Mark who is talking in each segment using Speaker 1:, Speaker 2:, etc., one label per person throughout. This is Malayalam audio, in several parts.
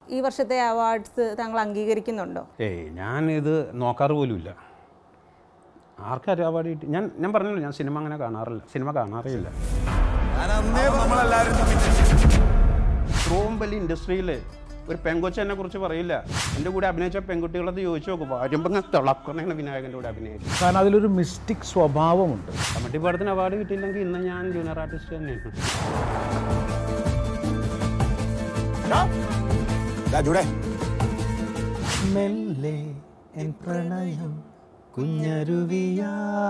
Speaker 1: ഈ വർഷത്തെ അവാർഡ്സ് താങ്കൾ അംഗീകരിക്കുന്നുണ്ടോ
Speaker 2: ഏയ് ഞാൻ ഇത് നോക്കാറ് പോലുമില്ല ആർക്കാരും അവാർഡ് കിട്ടി ഞാൻ ഞാൻ പറഞ്ഞല്ലോ ഞാൻ സിനിമ അങ്ങനെ കാണാറില്ല സിനിമ കാണാറേ ഇല്ല ഇത്രയും വലിയ ഇൻഡസ്ട്രിയിൽ ഒരു പെങ്കൊച്ച എന്നെ കുറിച്ച് പറയില്ല എൻ്റെ കൂടെ അഭിനയിച്ച പെൺകുട്ടികളത് ചോദിച്ചു നോക്കും വരുമ്പോൾ ഞാൻ തിളക്കണേണ് വിനായകൻ്റെ കൂടെ അഭിനയിച്ചു
Speaker 3: കാരണം അതിലൊരു മിസ്റ്റിക് സ്വഭാവമുണ്ട്
Speaker 2: കമ്മിറ്റി പാടത്തിന് അവാർഡ് കിട്ടിയില്ലെങ്കിൽ ഇന്ന് ഞാൻ ജൂനിയർ ആർട്ടിസ്റ്റ് തന്നെയാണ്
Speaker 3: മെല്ലെ എൻ പ്രണയം കുഞ്ഞരുവിയാ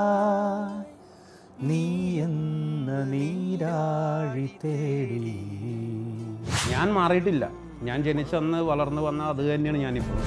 Speaker 3: നീ എന്ന നീരാഴി തേടി
Speaker 2: ഞാൻ മാറിയിട്ടില്ല ഞാൻ ജനിച്ചന്ന് വളർന്നു വന്ന അത് തന്നെയാണ് ഞാനിപ്പോൾ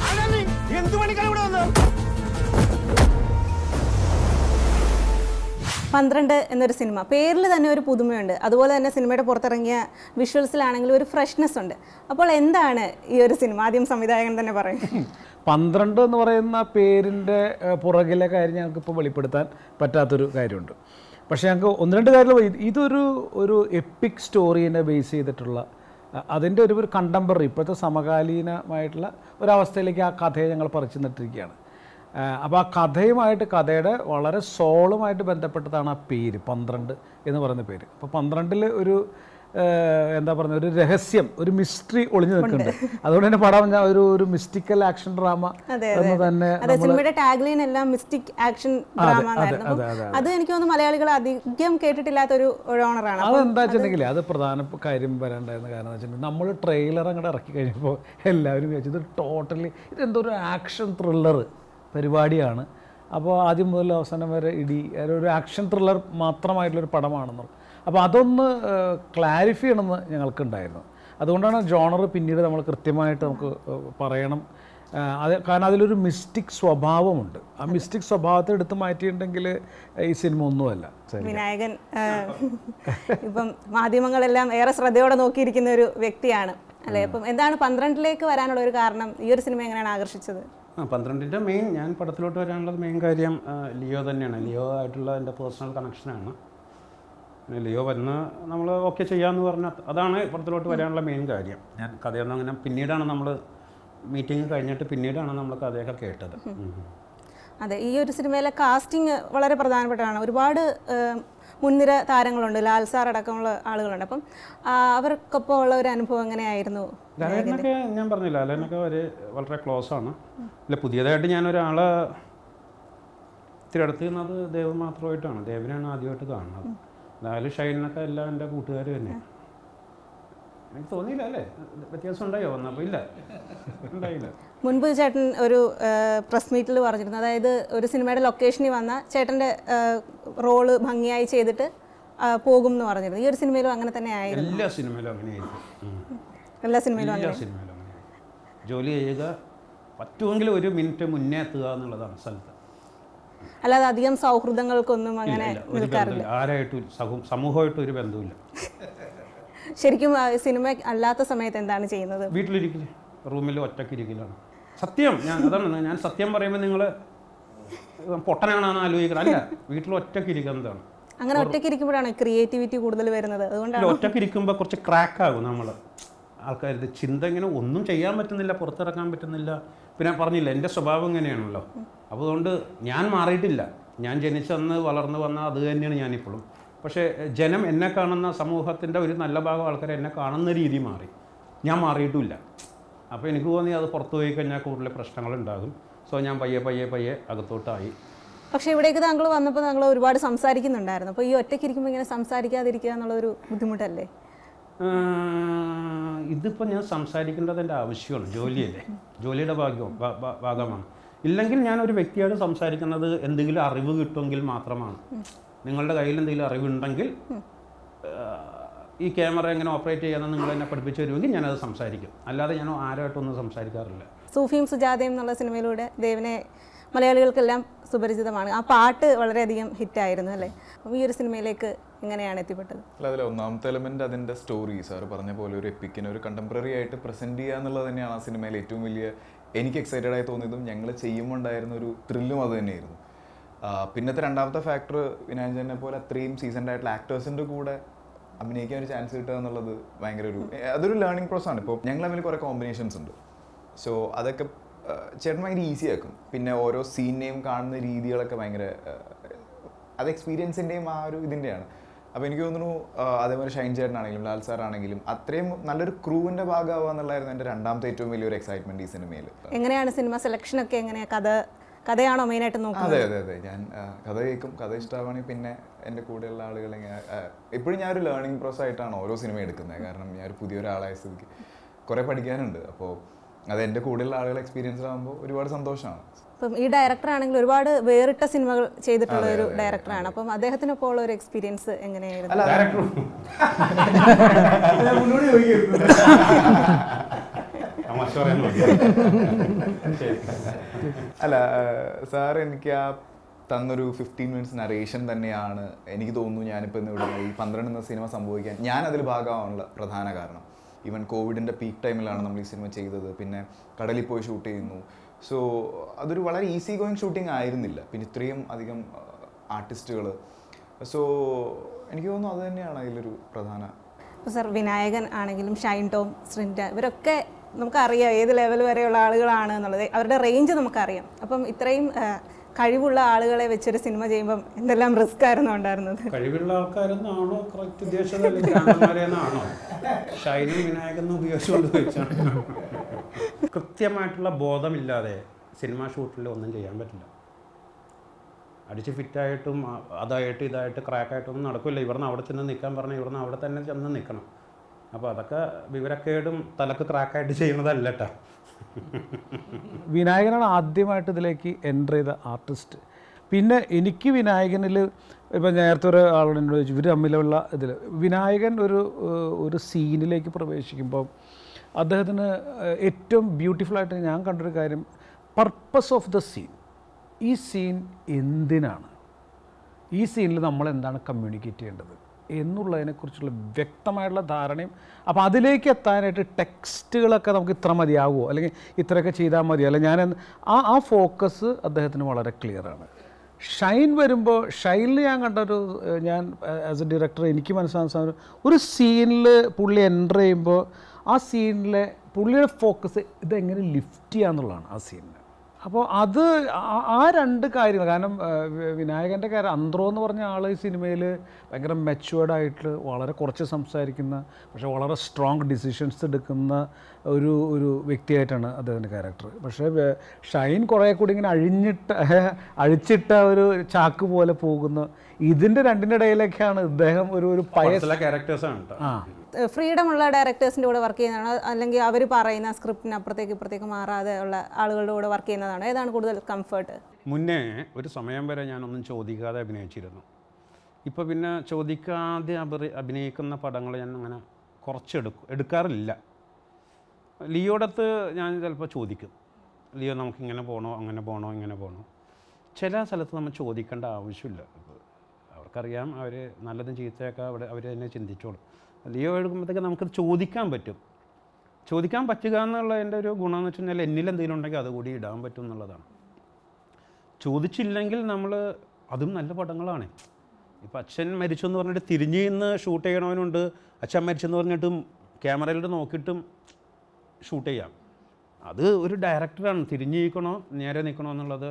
Speaker 1: പന്ത്രണ്ട് എന്നൊരു സിനിമ പേരിൽ തന്നെ ഒരു പുതുമയുണ്ട് അതുപോലെ തന്നെ സിനിമയുടെ പുറത്തിറങ്ങിയ വിഷ്വൽസിലാണെങ്കിലും ഒരു ഫ്രഷ്നെസ് ഉണ്ട് അപ്പോൾ എന്താണ് ഈ ഒരു സിനിമ ആദ്യം സംവിധായകൻ തന്നെ പറയും
Speaker 3: പന്ത്രണ്ട് എന്ന് പറയുന്ന പേരിൻ്റെ ഏഹ്, പുറകിലെ കാര്യം ഞങ്ങൾക്ക് ഇപ്പോൾ വെളിപ്പെടുത്താൻ പറ്റാത്തൊരു കാര്യമുണ്ട് പക്ഷേ ഞങ്ങൾക്ക് ഒന്ന് രണ്ട് കാര്യങ്ങൾ ഇത് ഇതൊരു ഒരു എപ്പിക് സ്റ്റോറീനെ ബേസ് ചെയ്തിട്ടുള്ള അ- അതിൻ്റെ ഒരു ഒരു കണ്ടംപററി ഇപ്പോഴത്തെ സമകാലീനമായിട്ടുള്ള ഒരവസ്ഥയിലേക്ക് ആ കഥയെ ഞങ്ങൾ പറിച്ചു നട്ടിരിക്കുകയാണ് അപ്പോൾ ആ കഥയുമായിട്ട് കഥയുടെ വളരെ സോളുമായിട്ട് ബന്ധപ്പെട്ടതാണ് ആ പേര് പന്ത്രണ്ട് എന്ന് പറയുന്ന പേര് അപ്പോൾ പന്ത്രണ്ടിൽ ഒരു ഏഹ്, എന്താ പറയുക ഒരു രഹസ്യം ഒരു മിസ്റ്ററി ഒളിഞ്ഞു നിൽക്കുന്നുണ്ട് അതുകൊണ്ട് തന്നെ പടം ഞാൻ ഒരു ഒരു മിസ്റ്റിക്കൽ ആക്ഷൻ ഡ്രാമ
Speaker 1: അതെ
Speaker 3: എന്ന് തന്നെ
Speaker 1: അതെ സിനിമയുടെ ടാഗ്ലൈൻ എല്ലാം മിസ്റ്റിക് ആക്ഷൻ ഡ്രാമ എന്നായിരുന്നു
Speaker 3: അതെ,
Speaker 1: അപ്പം
Speaker 3: അതെ,
Speaker 1: അത് എനിക്ക് തോന്നുന്നു മലയാളികൾ അധികം കേട്ടിട്ടില്ലാത്തൊരു ഓണറാണ്
Speaker 3: അതെന്താ വെച്ചിട്ടുണ്ടെങ്കിൽ അത് പ്രധാന കാര്യം വരേണ്ടായിരുന്ന കാരണം എന്ന് വെച്ചിട്ടുണ്ടെങ്കിൽ നമ്മൾ ട്രെയിലർ അങ്ങോട്ട് ഇറക്കി കഴിഞ്ഞപ്പോൾ എല്ലാവരും വിചാരിച്ചു ഇത് ടോട്ടലി ഇതെന്തോ ഒരു ആക്ഷൻ ത്രില്ലർ പരിപാടിയാണ് അപ്പോൾ ആദ്യം മുതൽ അവസാനം വരെ ഇടി ഒരു ആക്ഷൻ ത്രില്ലർ മാത്രമായിട്ടുള്ളൊരു പടമാണെന്നുള്ളത് അപ്പോൾ അതൊന്ന് ക്ലാരിഫൈ ചെയ്യണമെന്ന് ഞങ്ങൾക്കുണ്ടായിരുന്നു അതുകൊണ്ടാണ് ജോണർ പിന്നീട് നമ്മൾ കൃത്യമായിട്ട് നമുക്ക് ഏഹ്, പറയണം ആ, അത് കാരണം അതിലൊരു മിസ്റ്റിക് സ്വഭാവമുണ്ട് ആ മിസ്റ്റിക് സ്വഭാവത്തെ എടുത്ത് മാറ്റിയിട്ടുണ്ടെങ്കിൽ ഈ സിനിമ ഒന്നുമല്ല ശരി
Speaker 1: വിനായകൻ ആ, ഇപ്പം മാധ്യമങ്ങളെല്ലാം ഏറെ ശ്രദ്ധയോടെ നോക്കിയിരിക്കുന്ന ഒരു വ്യക്തിയാണ് അല്ലേ അപ്പം എന്താണ് പന്ത്രണ്ടിലേക്ക് വരാനുള്ള ഒരു കാരണം ഈ ഒരു സിനിമ എങ്ങനെയാണ് ആകർഷിച്ചത്
Speaker 2: ആ പന്ത്രണ്ടിൻ്റെ മെയിൻ ഞാൻ പടത്തിലോട്ട് വരാനുള്ള മെയിൻ കാര്യം ആ, ലിയോ തന്നെയാണ് ലിയോ ആയിട്ടുള്ള എൻ്റെ പേഴ്സണൽ കണക്ഷനാണ് പിന്നെ ലിയോ വരുന്ന നമ്മൾ ഓക്കെ ചെയ്യാമെന്ന് പറഞ്ഞാൽ അതാണ് പടത്തിലോട്ട് വരാനുള്ള മെയിൻ കാര്യം ഞാൻ കഥയൊന്നും അങ്ങനെ പിന്നീടാണ് നമ്മൾ മീറ്റിംഗ് കഴിഞ്ഞിട്ട് പിന്നീടാണ് നമ്മൾ കഥയൊക്കെ കേട്ടത് ഉം.
Speaker 1: അതെ ഈ ഒരു സിനിമയിലെ കാസ്റ്റിംഗ് വളരെ പ്രധാനപ്പെട്ടതാണ് ഒരുപാട് ആ, മുൻനിര താരങ്ങളുണ്ട് ലാൽ സാർ അടക്കമുള്ള ആളുകളുണ്ട് അപ്പം ആ, അവർക്കൊപ്പം ഉള്ള ഒരു അനുഭവം എങ്ങനെയായിരുന്നു
Speaker 2: ലാലേട്ടനൊക്കെ ഞാൻ പറഞ്ഞില്ല ലാലേട്ടനൊക്കെ ഒരു വളരെ ക്ലോസ് ആണ് ഇല്ല പുതിയതായിട്ട് ഞാൻ ഒരാളെ ഇത്തിരി അടുത്ത് നിന്നത് ദേവ് മാത്രമായിട്ടാണ് ദേവിനാണ് ആദ്യമായിട്ട് കാണുന്നത് ലാല് ഷൈനൊക്കെ എല്ലാം എൻ്റെ കൂട്ടുകാർ തന്നെയാണ് എനിക്ക് തോന്നിയില്ല അല്ലേ വ്യത്യാസം ഉണ്ടായോ വന്നപ്പോൾ ഇല്ല ഉണ്ടായില്ല
Speaker 1: മുൻപ് ചേട്ടൻ ഒരു പ്രസ് മീറ്റിൽ പറഞ്ഞിരുന്നു അതായത് ഒരു സിനിമയുടെ ലൊക്കേഷനിൽ വന്ന ചേട്ടൻ്റെ റോള് ഭംഗിയായി ചെയ്തിട്ട് ആ, പോകും എന്ന് പറഞ്ഞിരുന്നു ഈ ഒരു സിനിമയിലും അങ്ങനെ തന്നെ ആയിരുന്നു
Speaker 2: എല്ലാ സിനിമയിലും അങ്ങനെയായിരിക്കും ഉം.
Speaker 1: എല്ലാ സിനിമയിലും
Speaker 2: എല്ലാ സിനിമയിലും അങ്ങനെയായിരിക്കും ജോലി ചെയ്യുക പറ്റുമെങ്കിൽ ഒരു മിനിറ്റ് മുന്നേ എത്തുക എന്നുള്ളതാണ് സ്ഥലത്ത്
Speaker 1: അല്ലാതെ അധികം സൗഹൃദങ്ങൾക്കൊന്നും
Speaker 2: ഇല്ല,
Speaker 1: അങ്ങനെ
Speaker 2: ഇല്ല, ഒരു ബന്ധമില്ല ആരായിട്ടും സമൂ- സമൂഹമായിട്ടും ഒരു ബന്ധമില്ല
Speaker 1: ശരിക്കും ആ, സിനിമ അല്ലാത്ത സമയത്ത് എന്താണ് ചെയ്യുന്നത്
Speaker 2: വീട്ടിലിരിക്കില്ല റൂമിൽ ഒറ്റയ്ക്ക് ഇരിക്കലാണ് സത്യം ഞാൻ അതാണ് ഞാൻ സത്യം പറയുമ്പോൾ നിങ്ങൾ പൊട്ടനാണെന്ന് ആലോചിക്കണം അല്ല വീട്ടിൽ ഒറ്റയ്ക്ക് ഇരിക്കുന്നതാണ്
Speaker 1: അങ്ങനെ ഒറ്റയ്ക്ക് ഇരിക്കുമ്പോഴാണ് ക്രിയേറ്റിവിറ്റി കൂടുതൽ വരുന്നത് അതുകൊണ്ടാണ്
Speaker 2: ഇല്ല, ഒറ്റയ്ക്ക് ഇരിക്കുമ്പോൾ കുറച്ച് ക്രാക്ക് ആകും നമ്മൾ ആൾക്കാർ ചിന്ത ഇങ്ങനെ ഒന്നും ചെയ്യാൻ പറ്റുന്നില്ല പുറത്തിറക്കാൻ പറ്റുന്നില്ല പിന്നെ പറഞ്ഞില്ല എൻ്റെ സ്വഭാവം ഇങ്ങനെയാണല്ലോ അപ്പോൾ അതുകൊണ്ട് ഞാൻ മാറിയിട്ടില്ല ഞാൻ ജനിച്ചന്ന് വളർന്നു വന്ന അത് തന്നെയാണ് ഞാനിപ്പോഴും പക്ഷേ ജനം എന്നെ കാണുന്ന സമൂഹത്തിൻ്റെ ഒരു നല്ല ഭാഗം ആൾക്കാർ എന്നെ കാണുന്ന രീതി മാറി ഞാൻ മാറിയിട്ടുമില്ല അപ്പോൾ എനിക്ക് തോന്നി അത് പുറത്തു പോയി കഴിഞ്ഞാൽ കൂടുതൽ പ്രശ്നങ്ങളുണ്ടാകും സോ ഞാൻ പയ്യെ പയ്യെ പയ്യെ അകത്തോട്ടായി
Speaker 1: പക്ഷേ ഇവിടേക്ക് താങ്കൾ വന്നപ്പോൾ താങ്കൾ ഒരുപാട് സംസാരിക്കുന്നുണ്ടായിരുന്നു അപ്പോൾ ഈ ഒറ്റയ്ക്ക് ഇരിക്കുമ്പോൾ ഇങ്ങനെ സംസാരിക്കാതിരിക്കുക എന്നുള്ളൊരു ബുദ്ധിമുട്ടല്ലേ
Speaker 2: ആഹ് ഇതിപ്പോൾ ഞാൻ സംസാരിക്കേണ്ടത് എൻ്റെ ആവശ്യമാണ് ജോലിയല്ലേ ജോലിയുടെ ഭാഗ്യവും ഭാ- ഭാ- ഭാഗമാണ് ഇല്ലെങ്കിൽ ഞാൻ ഒരു വ്യക്തിയോട് സംസാരിക്കുന്നത് എന്തെങ്കിലും അറിവ് കിട്ടുമെങ്കിൽ മാത്രമാണ് നിങ്ങളുടെ കയ്യിൽ എന്തെങ്കിലും അറിവുണ്ടെങ്കിൽ ആഹ് ഈ ക്യാമറ എങ്ങനെ ഓപ്പറേറ്റ് ചെയ്യാമെന്ന് നിങ്ങൾ എന്നെ പഠിപ്പിച്ചു തരുമെങ്കിൽ ഞാനത് സംസാരിക്കും അല്ലാതെ ഞാൻ ആരുമായിട്ടൊന്നും സംസാരിക്കാറില്ല
Speaker 1: സൂഫിയും സുജാതയും എന്നുള്ള സിനിമയിലൂടെ ദേവിനെ മലയാളികൾക്കെല്ലാം സുപരിചിതമാണ് ആ പാട്ട് വളരെയധികം ഹിറ്റായിരുന്നു അല്ലേ അപ്പോൾ ഈ ഒരു സിനിമയിലേക്ക് എങ്ങനെയാണ് എത്തിപ്പെട്ടത്
Speaker 4: അല്ല അതിൽ ഒന്നാമത്തെ എലമെന്റ് അതിന്റെ സ്റ്റോറി സാർ പറഞ്ഞ പോലെ ഒരു എപ്പിക്കിനെ ഒരു കണ്ടംപററി ആയിട്ട് പ്രസന്റ് ചെയ്യുക എന്നുള്ളത് തന്നെയാണ് ആ സിനിമയിലെ ഏറ്റവും വലിയ എനിക്ക് എക്സൈറ്റഡ് ആയി തോന്നിയതും ഞങ്ങൾ ചെയ്യുമ്പോൾ ഉണ്ടായിരുന്ന ഒരു ത്രില്ലും അത് തന്നെയായിരുന്നു ആ, പിന്നത്തെ രണ്ടാമത്തെ ഫാക്ടർ വിനായകനെ പോലെ അത്രയും സീസൺഡ് ആയിട്ടുള്ള ആക്ടേഴ്സിന്റെ കൂടെ അഭിനയിക്കാൻ ഒരു ചാൻസ് കിട്ടുക എന്നുള്ളത് ഭയങ്കര ഒരു ഏ, അതൊരു ലേണിംഗ് പ്രോസസ് ആണ് ഇപ്പോൾ ഞങ്ങൾ തമ്മിൽ കുറേ കോമ്പിനേഷൻസ് ഉണ്ട് സോ അതൊക്കെ ആ, ചേട്ടൻ ഭയങ്കര ഈസി ആക്കും പിന്നെ ഓരോ സീനിനെയും കാണുന്ന രീതികളൊക്കെ ഭയങ്കര ആ, അത് എക്സ്പീരിയൻസിൻ്റെയും ആ ഒരു ഇതിൻ്റെയാണ് അപ്പോൾ എനിക്ക് തോന്നുന്നു ആ, അതേപോലെ ഷൈൻ ചേട്ടനാണെങ്കിലും ലാൽ സാർ ആണെങ്കിലും അത്രയും നല്ലൊരു ക്രൂവിൻ്റെ ഭാഗമാവുക എന്നുള്ളതായിരുന്നു എൻ്റെ രണ്ടാമത്തെ ഏറ്റവും വലിയൊരു എക്സൈറ്റ്മെൻറ്റ് ഈ സിനിമയിൽ
Speaker 1: എങ്ങനെയാണ് സിനിമ സെലക്ഷൻ ഒക്കെ എങ്ങനെയാ കഥ കഥയാണോ മെയിനായിട്ട് നോക്കുന്നത്
Speaker 4: അതെ അതെ അതെ ഞാൻ ആ, കഥ കേൾക്കും കഥ ഇഷ്ടമാണെങ്കിൽ പിന്നെ എൻ്റെ കൂടെയുള്ള ആളുകൾ എപ്പോഴും ഞാൻ ഒരു ലേണിംഗ് പ്രോസസ് ആയിട്ടാണ് ഓരോ സിനിമ എടുക്കുന്നത് കാരണം ഞാൻ ഒരു പുതിയൊരാളായ സ്ഥിതിക്ക് കുറേ പഠിക്കാനുണ്ട് അപ്പോൾ അത് എൻ്റെ കൂടെയുള്ള ആളുകൾ എക്സ്പീരിയൻസ് ആകുമ്പോൾ ഒരുപാട് സന്തോഷമാണ്
Speaker 1: അപ്പം ഈ ഡയറക്ടർ ആണെങ്കിൽ ഒരുപാട് വേറിട്ട സിനിമകൾ ചെയ്തിട്ടുള്ള ഒരു ഡയറക്ടറാണ് അപ്പം അദ്ദേഹത്തിനൊപ്പം ഉള്ള ഒരു എക്സ്പീരിയൻസ് എങ്ങനെയായിരുന്നു
Speaker 4: അല്ല
Speaker 2: ഡയറക്ടർ തമാശ പറയാൻ നോക്കി. ശരി.
Speaker 4: അല്ല സാർ എനിക്ക് ആ തന്നൊരു ഫിഫ്റ്റീൻ മിനിറ്റ്സ് നറേഷൻ തന്നെയാണ് എനിക്ക് തോന്നുന്നു ഞാനിപ്പോൾ ഇന്ന് ഇവിടെ ഈ പന്ത്രണ്ട് എന്ന സിനിമ സംഭവിക്കാൻ ഞാൻ അതിൽ ഭാഗമാവാനുള്ള പ്രധാന കാരണം ഈവൻ കോവിഡിൻ്റെ പീക്ക് ടൈമിലാണ് നമ്മൾ ഈ സിനിമ ചെയ്തത് പിന്നെ കടലിൽ പോയി ഷൂട്ട് ചെയ്യുന്നു സോ അതൊരു വളരെ ഈസി ഗോയിങ് ഷൂട്ടിംഗ് ആയിരുന്നില്ല പിന്നെ ഇത്രയും അധികം ആർട്ടിസ്റ്റുകൾ സോ എനിക്ക് തോന്നുന്നു അത് തന്നെയാണ് അതിലൊരു പ്രധാന
Speaker 1: ഇപ്പോൾ സർ വിനായകൻ ആണെങ്കിലും ഷൈൻ ടോം ശ്രിൻഡ ഇവരൊക്കെ നമുക്കറിയാം ഏത് ലെവൽ വരെയുള്ള ആളുകളാണ് എന്നുള്ളത് അവരുടെ റേഞ്ച് നമുക്കറിയാം അപ്പം ഇത്രയും ആ, കഴിവുള്ള ആളുകളെ വെച്ചൊരു സിനിമ ചെയ്യുമ്പം എന്തെല്ലാം റിസ്ക് ആയിരുന്നു ഉണ്ടായിരുന്നത്
Speaker 2: കഴിവുള്ള ആൾക്കാരെന്നാണോ കറക്റ്റ് ഉദ്ദേശിച്ചത് അല്ലെങ്കിൽ ഭ്രാന്തന്മാരെന്നാണോ ഷൈനും വിനായകനും ഉപയോഗിച്ചുകൊണ്ട് വെച്ചാണ് കൃത്യമായിട്ടുള്ള ബോധമില്ലാതെ സിനിമ ഷൂട്ടിൽ ഒന്നും ചെയ്യാൻ പറ്റില്ല അടിച്ച് ഫിറ്റായിട്ടും അ- അതായിട്ട് ഇതായിട്ട് ക്രാക്കായിട്ടൊന്നും നടക്കില്ല ഇവിടുന്ന് അവിടെ ചെന്ന് നിൽക്കാൻ പറഞ്ഞാൽ ഇവിടുന്ന് അവിടെ തന്നെ ചെന്ന് നിൽക്കണം അപ്പോൾ അതൊക്കെ വിവരക്കേടും തലക്ക് ക്രാക്കായിട്ട് ചെയ്യുന്നതല്ല കേട്ടോ
Speaker 3: വിനായകനാണ് ആദ്യമായിട്ട് ഇതിലേക്ക് എൻ്റർ ചെയ്ത ആർട്ടിസ്റ്റ് പിന്നെ എനിക്ക് വിനായകനിൽ ഇപ്പം നേരത്തെ ഒരു ആളോട് എന്നോട് ചോദിച്ചു ഇവർ തമ്മിലുള്ള ഇതിൽ വിനായകൻ ഒരു ഏഹ്, ഒരു സീനിലേക്ക് പ്രവേശിക്കുമ്പോൾ അദ്ദേഹത്തിന് ഏഹ്, ഏറ്റവും ബ്യൂട്ടിഫുൾ ആയിട്ട് ഞാൻ കണ്ടൊരു കാര്യം പർപ്പസ് ഓഫ് ദ സീൻ ഈ സീൻ എന്തിനാണ് ഈ സീനിൽ നമ്മൾ എന്താണ് കമ്മ്യൂണിക്കേറ്റ് ചെയ്യേണ്ടത് എന്നുള്ളതിനെക്കുറിച്ചുള്ള വ്യക്തമായിട്ടുള്ള ധാരണയും അപ്പോൾ അതിലേക്ക് എത്താനായിട്ട് ടെക്സ്റ്റുകളൊക്കെ നമുക്ക് ഇത്ര മതിയാകുമോ അല്ലെങ്കിൽ ഇത്രയൊക്കെ ചെയ്താൽ മതി അല്ല ഞാൻ എന്ത്- ആ ആ ഫോക്കസ് അദ്ദേഹത്തിന് വളരെ ക്ലിയറാണ് ഷൈൻ വരുമ്പോൾ ഷൈനിൽ ഞാൻ കണ്ട ഒരു ഏഹ്, ഞാൻ ആസ് എ ഡയറക്ടർ എനിക്ക് മനസ്സിലാകുന്ന സാധനം ഒരു സീനിൽ പുള്ളി എൻ്റർ ചെയ്യുമ്പോൾ ആ സീനിലെ പുള്ളിയുടെ ഫോക്കസ് ഇതെങ്ങനെ ലിഫ്റ്റ് ചെയ്യാന്നുള്ളതാണ് ആ സീനിന് അപ്പോൾ അത് ആ- ആ രണ്ട് കാര്യങ്ങൾ കാരണം ആ, വി- വിനായകൻ്റെ കാര്യം അന്ത്രോ എന്ന് പറഞ്ഞ ആൾ ഈ സിനിമയിൽ ഭയങ്കര മെച്ചുവേർഡ് ആയിട്ട് വളരെ കുറച്ച് സംസാരിക്കുന്ന പക്ഷേ വളരെ സ്ട്രോങ് ഡിസിഷൻസ് എടുക്കുന്ന ഒരു ഒരു വ്യക്തിയായിട്ടാണ് അദ്ദേഹത്തിൻ്റെ ക്യാരക്ടർ പക്ഷേ വെ- ഷൈൻ കുറേ കൂടി ഇങ്ങനെ അഴിഞ്ഞിട്ട അഴിച്ചിട്ട ഒരു ചാക്ക് പോലെ പോകുന്ന ഇതിൻ്റെ രണ്ടിൻ്റെ ഇടയിലൊക്കെയാണ് ഇദ്ദേഹം ഒരു ഒരു പയ
Speaker 2: ചില ക്യാരക്ടേഴ്സാണ് കേട്ടോ
Speaker 3: ആ
Speaker 1: ഫ്രീഡം ഉള്ള ഡയറക്ടേഴ്സിൻ്റെ കൂടെ വർക്ക് ചെയ്യുന്നതാണോ അല്ലെങ്കിൽ അവർ പറയുന്ന സ്ക്രിപ്റ്റിന് അപ്പുറത്തേക്ക് ഇപ്പുറത്തേക്ക് മാറാതെ ഉള്ള ആളുകളുടെ കൂടെ വർക്ക് ചെയ്യുന്നതാണോ ഏതാണ് കൂടുതൽ കംഫർട്ട്
Speaker 2: മുന്നേ ഒരു സമയം വരെ ഞാനൊന്നും ചോദിക്കാതെ അഭിനയിച്ചിരുന്നു ഇപ്പോൾ പിന്നെ ചോദിക്കാതെ അഭിറി അഭിനയിക്കുന്ന പടങ്ങൾ ഞാൻ അങ്ങനെ കുറച്ചെടുക്കും എടുക്കാറില്ല ലിയോടത്ത് ഞാൻ ചിലപ്പോൾ ചോദിക്കും ലിയോ നമുക്ക് ഇങ്ങനെ പോകണോ അങ്ങനെ പോകണോ ഇങ്ങനെ പോകണോ ചില സ്ഥലത്ത് നമ്മൾ ചോദിക്കേണ്ട ആവശ്യമില്ല ഇപ്പൊ അവർക്കറിയാം അവർ നല്ലതും ചീത്തയൊക്കെ അവിടെ അവർ തന്നെ ചിന്തിച്ചോളും ലിയോ എടുക്കുമ്പോഴത്തേക്ക് നമുക്ക് ചോദിക്കാൻ പറ്റും ചോദിക്കാൻ പറ്റുക എന്നുള്ളതിൻ്റെ ഒരു ഗുണം എന്ന് വെച്ച് കഴിഞ്ഞാൽ എന്നിൽ എന്തെങ്കിലും ഉണ്ടെങ്കിൽ അതുകൂടി ഇടാൻ പറ്റും എന്നുള്ളതാണ് ചോദിച്ചില്ലെങ്കിൽ നമ്മൾ അതും നല്ല പടങ്ങളാണ് ഇപ്പം അച്ഛൻ മരിച്ചു എന്ന് പറഞ്ഞിട്ട് തിരിഞ്ഞ് നിന്ന് ഷൂട്ട് ചെയ്യണവനുണ്ട് അച്ഛൻ മരിച്ചെന്ന് പറഞ്ഞിട്ടും ക്യാമറയിലോട്ട് നോക്കിയിട്ടും ഷൂട്ട് ചെയ്യാം അത് ഒരു ഡയറക്ടറാണ് തിരിഞ്ഞ് നിൽക്കണോ നേരെ നിൽക്കണോ എന്നുള്ളത്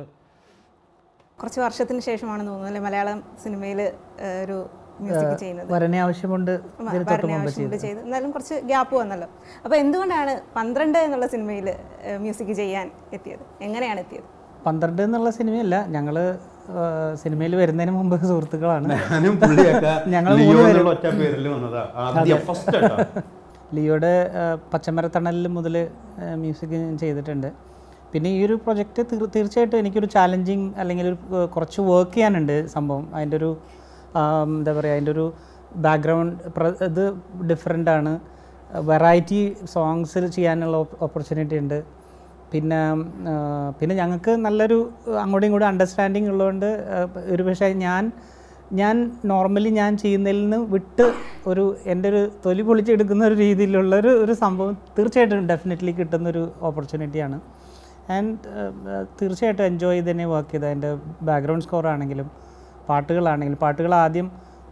Speaker 1: കുറച്ച് വർഷത്തിന് ശേഷമാണെന്ന് തോന്നുന്നു അല്ലേ മലയാളം സിനിമയിൽ ഒരു മ്യൂസിക് ചെയ്യുന്നത്
Speaker 5: വരനെ ആവശ്യമുണ്ട് ഇതിന് തൊട്ട്
Speaker 1: ഭരണ
Speaker 5: മുമ്പ്
Speaker 1: ആവശ്യമുണ്ട് ചെയ്ത് എന്നാലും കുറച്ച് ഗ്യാപ്പ് വന്നല്ലോ അപ്പോൾ എന്തുകൊണ്ടാണ് പന്ത്രണ്ട് എന്നുള്ള സിനിമയിൽ മ്യൂസിക് ചെയ്യാൻ എത്തിയത് എങ്ങനെയാണ് എത്തിയത്
Speaker 5: പന്ത്രണ്ട് എന്നുള്ള സിനിമയല്ല ഞങ്ങൾ സിനിമയിൽ വരുന്നതിന് മുമ്പ് സുഹൃത്തുക്കളാണ്
Speaker 2: ഞാനും പുള്ളിയൊക്കെ
Speaker 5: ഞങ്ങൾ
Speaker 2: ലിയോ
Speaker 5: മൂന്ന്
Speaker 2: എന്നുള്ള ഒറ്റ പേരിൽ വന്നതാ ആദ്യം ഫസ്റ്റ്
Speaker 5: ലിയോയുടെ പച്ചമരത്തണലിൽ മുതൽ മ്യൂസിക് ഞാൻ ചെയ്തിട്ടുണ്ട് പിന്നെ ഈ ഒരു പ്രൊജക്റ്റ് തീർച്ചയായിട്ടും എനിക്കൊരു ചാലഞ്ചിങ് അല്ലെങ്കിൽ ഒരു ഏഹ്, കുറച്ച് വർക്ക് ചെയ്യാനുണ്ട് സംഭവം അതിൻ്റെ ഒരു ആം, എന്താ പറയുക അതിൻ്റെ ഒരു ബാക്ക്ഗ്രൗണ്ട് ഇത് ഡിഫറെൻ്റ് ആണ് വെറൈറ്റി സോങ്സിൽ ചെയ്യാനുള്ള ഓപ്പർച്യൂണിറ്റി ഉണ്ട് പിന്നെ ആ, പിന്നെ ഞങ്ങൾക്ക് നല്ലൊരു അങ്ങോട്ടും ഇങ്ങോട്ടും അണ്ടർസ്റ്റാൻഡിങ് ഉള്ളതുകൊണ്ട് ആ, ഒരു പക്ഷേ ഞാൻ ഞാൻ നോർമലി ഞാൻ ചെയ്യുന്നതിൽ നിന്ന് വിട്ട് ഒരു എൻ്റെ ഒരു തൊലി പൊളിച്ചെടുക്കുന്ന ഒരു രീതിയിലുള്ള ഒരു ഒരു സംഭവം തീർച്ചയായിട്ടും ഡെഫിനറ്റ്ലി കിട്ടുന്നൊരു ഓപ്പർച്യൂണിറ്റിയാണ് ആൻഡ് തീർച്ചയായിട്ടും എൻജോയ് ചെയ്ത് തന്നെ വർക്ക് ചെയ്ത് അതിൻ്റെ ബാക്ക്ഗ്രൗണ്ട് സ്കോർ ആണെങ്കിലും പാട്ടുകളാണെങ്കിലും പാട്ടുകൾ ആദ്യം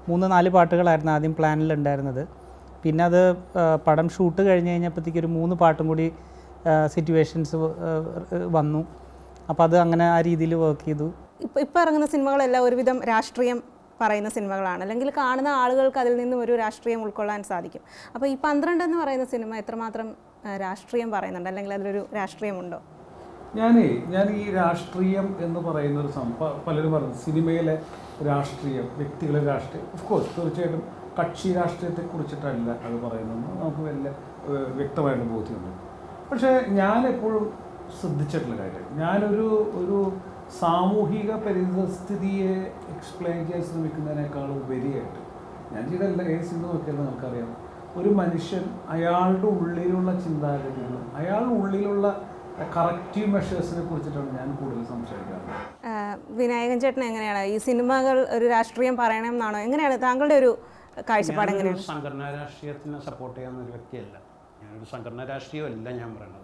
Speaker 5: മൂന്ന് നാല് പാട്ടുകളായിരുന്നു ആദ്യം പ്ലാനിലുണ്ടായിരുന്നത് പിന്നെ അത് ആ, പടം ഷൂട്ട് കഴിഞ്ഞ് കഴിഞ്ഞപ്പോഴത്തേക്ക് ഒരു മൂന്ന് പാട്ടും കൂടി സിറ്റുവേഷൻസ് വന്നു അപ്പോൾ അത് അങ്ങനെ ആ രീതിയിൽ വർക്ക് ചെയ്തു
Speaker 1: ഇപ്പം ഇപ്പം ഇറങ്ങുന്ന സിനിമകളെല്ലാം ഒരുവിധം രാഷ്ട്രീയം പറയുന്ന സിനിമകളാണ് അല്ലെങ്കിൽ കാണുന്ന ആളുകൾക്ക് അതിൽ നിന്നും ഒരു രാഷ്ട്രീയം ഉൾക്കൊള്ളാൻ സാധിക്കും അപ്പോൾ ഈ പന്ത്രണ്ട് എന്ന് പറയുന്ന സിനിമ എത്രമാത്രം ആ, രാഷ്ട്രീയം പറയുന്നുണ്ട് അല്ലെങ്കിൽ അതിലൊരു രാഷ്ട്രീയമുണ്ടോ
Speaker 3: ഞാനേ ഞാൻ ഈ രാഷ്ട്രീയം എന്ന് പറയുന്ന ഒരു സം പ- പലരും പറഞ്ഞു സിനിമയിലെ രാഷ്ട്രീയം വ്യക്തികളെ രാഷ്ട്രീയം ഓഫ് കോഴ്സ് തീർച്ചയായിട്ടും കക്ഷി രാഷ്ട്രീയത്തെ കുറിച്ചിട്ടല്ല അത് പറയുന്നത് നമുക്ക് വലിയ ഏഹ്, വ്യക്തമായിട്ട് ബോധ്യമുണ്ട് പക്ഷേ ഞാൻ എപ്പോഴും ശ്രദ്ധിച്ചിട്ടുള്ള കാര്യം ഞാനൊരു ഒരു സാമൂഹിക പരിതസ്ഥിതിയെ എക്സ്പ്ലെയിൻ ചെയ്യാൻ ശ്രമിക്കുന്നതിനേക്കാൾ ഉപരിയായിട്ട് ഞാൻ ചെയ്ത എല്ലാ ഏത് സിനിമ നോക്കിയാലും നമുക്കറിയാം ഒരു മനുഷ്യൻ അയാളുടെ ഉള്ളിലുള്ള ചിന്താഗതികളും അയാളുടെ ഉള്ളിലുള്ള കറക്റ്റീവ് മെഷേഴ്സിനെ കുറിച്ചിട്ടാണ് ഞാൻ കൂടുതൽ സംസാരിക്കാറുള്ളത്
Speaker 1: ആ, വിനായകൻ ചേട്ടൻ എങ്ങനെയാണ് ഈ സിനിമകൾ ഒരു രാഷ്ട്രീയം പറയണം എന്നാണോ എങ്ങനെയാണ് താങ്കളുടെ ഒരു കാഴ്ചപ്പാട്
Speaker 2: ഞാനൊരു
Speaker 1: എങ്ങനെയാണ്
Speaker 2: സംഘടനാ രാഷ്ട്രീയത്തിനെ സപ്പോർട്ട് ചെയ്യുന്ന ഒരു വ്യക്തിയല്ല ഞാനൊരു സംഘടനാ രാഷ്ട്രീയമല്ല ഞാൻ പറയണത്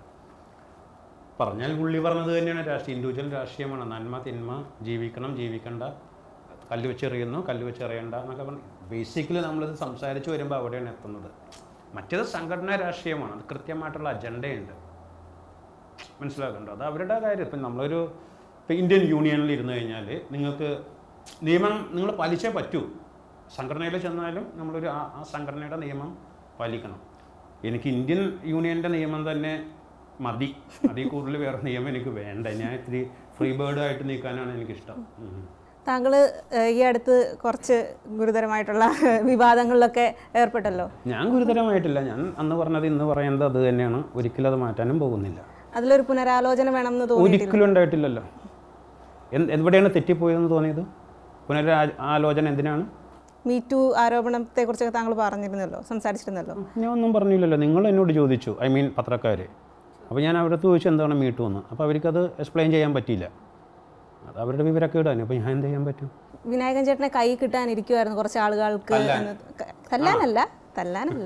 Speaker 2: പറഞ്ഞാൽ പുള്ളി പറഞ്ഞത് തന്നെയാണ് രാഷ്ട്രീയം ഇൻഡിവിജ്വൽ രാഷ്ട്രീയമാണ് നന്മ തിന്മ ജീവിക്കണം ജീവിക്കണ്ട കല്ല് വെച്ചെറിയുന്നു കല്ല് വെച്ചെറിയണ്ട എന്നൊക്കെ പറഞ്ഞു ബേസിക്കലി നമ്മളിത് സംസാരിച്ച് വരുമ്പോൾ അവിടെയാണ് എത്തുന്നത് മറ്റേത് സംഘടനാ രാഷ്ട്രീയമാണ് അത് കൃത്യമായിട്ടുള്ള അജണ്ടയുണ്ട് മനസ്സിലാക്കണ്ടോ അത് അവരുടെ കാര്യം ഇപ്പം നമ്മളൊരു ഇപ്പം ഇന്ത്യൻ യൂണിയനിൽ ഇരുന്ന് കഴിഞ്ഞാൽ നിങ്ങൾക്ക് നിയമം നിങ്ങൾ പാലിച്ചേ പറ്റൂ സംഘടനയിൽ ചെന്നാലും നമ്മളൊരു ആ ആ സംഘടനയുടെ നിയമം പാലിക്കണം എനിക്ക് ഇന്ത്യൻ യൂണിയൻ്റെ നിയമം തന്നെ മതി അതിൽ കൂടുതൽ വേറെ നിയമം എനിക്ക് വേണ്ട ഞാൻ ഇത്തിരി ഫ്രീ ബേർഡായിട്ട് നിൽക്കാനാണ് എനിക്കിഷ്ടം ഉം.
Speaker 1: താങ്കൾ ഈ അടുത്ത് കുറച്ച് ഗുരുതരമായിട്ടുള്ള വിവാദങ്ങളിലൊക്കെ ഏർപ്പെട്ടല്ലോ
Speaker 2: ഞാൻ ഗുരുതരമായിട്ടില്ല ഞാൻ അന്ന് പറഞ്ഞത് ഇന്ന് പറയുന്നത് അത് തന്നെയാണ് ഒരിക്കലും അത് മാറ്റാനും പോകുന്നില്ല
Speaker 1: അതിലൊരു പുനരാലോചന വേണമെന്ന് തോന്നിയിട്ടില്ല
Speaker 2: ഒരിക്കലും ഉണ്ടായിട്ടില്ലല്ലോ എന്ത് എവിടെയാണ് തെറ്റിപ്പോയതെന്ന് തോന്നിയത് പുനരാ ആലോചന എന്തിനാണ്
Speaker 1: മീ ടു ആരോപണത്തെക്കുറിച്ചൊക്കെ താങ്കൾ പറഞ്ഞിരുന്നല്ലോ സംസാരിച്ചിരുന്നല്ലോ
Speaker 2: ഞാൻ ഒന്നും പറഞ്ഞില്ലല്ലോ നിങ്ങൾ എന്നോട് ചോദിച്ചു ഐ മീൻ പത്രക്കാർ അപ്പോൾ ഞാൻ അവരടുത്ത് ചോദിച്ചു എന്താണ് മീട്ടു എന്ന് അപ്പോൾ അവർക്കത് എക്സ്പ്ലെയിൻ ചെയ്യാൻ പറ്റിയില്ല അത് അവരുടെ വിവരക്കേടാണ് അപ്പോൾ ഞാൻ എന്ത് ചെയ്യാൻ പറ്റും
Speaker 1: വിനായകൻ ചേട്ടനെ കൈ കിട്ടാനിരിക്കുമായിരുന്നു കുറച്ച് ആളുകൾക്ക് എന്ന് ക- തല്ലാനല്ല തല്ലാനല്ല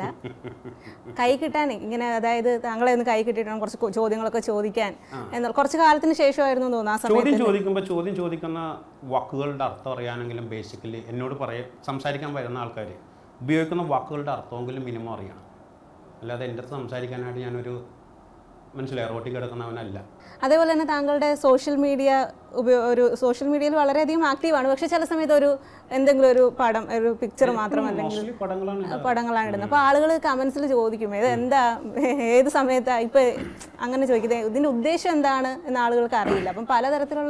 Speaker 1: കൈ കിട്ടാൻ ഇങ്ങനെ അതായത് താങ്കളെ ഒന്ന് കൈ കിട്ടിയിട്ട് കുറച്ച് കൊ- ചോദ്യങ്ങളൊക്കെ ചോദിക്കാൻ എന്നുള്ള കുറച്ച് കാലത്തിന് ശേഷമായിരുന്നു എന്ന് തോന്നുന്നു ആ സമയത്ത്
Speaker 2: ചോദ്യം ചോദിക്കുമ്പോൾ ചോദ്യം ചോദിക്കുന്ന വാക്കുകളുടെ അർത്ഥം അറിയാനെങ്കിലും ബേസിക്കലി എന്നോട് പറയ സംസാരിക്കാൻ വരുന്ന ആൾക്കാർ ഉപയോഗിക്കുന്ന വാക്കുകളുടെ അർത്ഥമെങ്കിലും മിനിമം അറിയണം അല്ലാതെ എൻ്റെ അടുത്ത് സംസാരിക്കാനായിട്ട് ഞാനൊരു മനസ്സിലായി റോട്ടിൽ കിടക്കുന്നവനല്ല
Speaker 1: അതേപോലെ തന്നെ താങ്കളുടെ സോഷ്യൽ മീഡിയ ഉപയോ ഒരു സോഷ്യൽ മീഡിയയിൽ വളരെയധികം ആക്റ്റീവാണ് പക്ഷെ ചില സമയത്ത് ഒരു എന്തെങ്കിലും ഒരു പടം ഒരു പിക്ചർ മാത്രം അല്ലെങ്കിൽ
Speaker 2: മോസ്റ്റ്ലി പടങ്ങളാണ് ഇടാറ്.
Speaker 1: പടങ്ങളാണ് ഇടുന്നത് അപ്പോൾ ആളുകൾ കമൻസിൽ ചോദിക്കും ഇത് എന്താ ഏത് സമയത്താ ഇപ്പൊ അങ്ങനെ ചോദിക്കുന്നത് ഇതിന്റെ ഉദ്ദേശം എന്താണ് എന്ന് ആളുകൾക്ക് അറിയില്ല അപ്പം പലതരത്തിലുള്ള